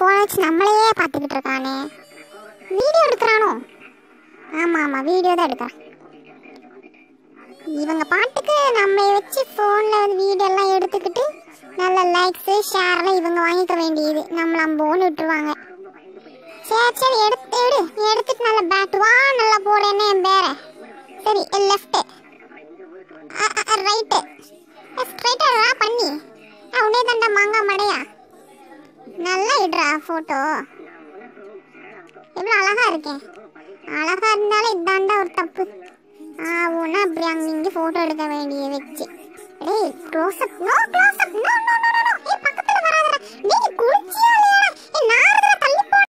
ஃபோனை வச்சு நம்மளையே பார்த்துக்கிட்டு இருக்கானே வீடியோ எடுக்கிறானோ ஆமாம் ஆமாம் வீடியோ தான் எடுக்கிறான் இவங்க பாட்டுக்கு நம்ம வச்சு ஃபோனில் வீடியோலாம் எடுத்துக்கிட்டு நல்ல லைக்ஸு ஷேர்லாம் இவங்க வாங்கிக்க வேண்டியது நம்மள அம்போன்னு விட்டுருவாங்க சரி சரி எடுத்து எடு நீ எடுத்துட்டு நல்லா பேக் வா நல்லா போடுறேன்னு என் பேர சரி லெஃப்ட்டு ரைட்டு ஸ்ட்ரைட்டாக பண்ணி உடனே தண்டா மாங்காய் மடையா நல்லா இடுறா ஃபோட்டோ எவ்வளோ அழகா இருக்கேன் அழகா இருந்தாலும் இதாண்டா ஒரு தப்பு ஆவுன்னா அப்படி அங்க இங்க ஃபோட்டோ எடுக்க வேண்டிய வச்சு டேய் close up no close up no no no no ஏய் பக்கத்துல வராதடா டேய் குளிச்சியா இல்லையா ஏய் நார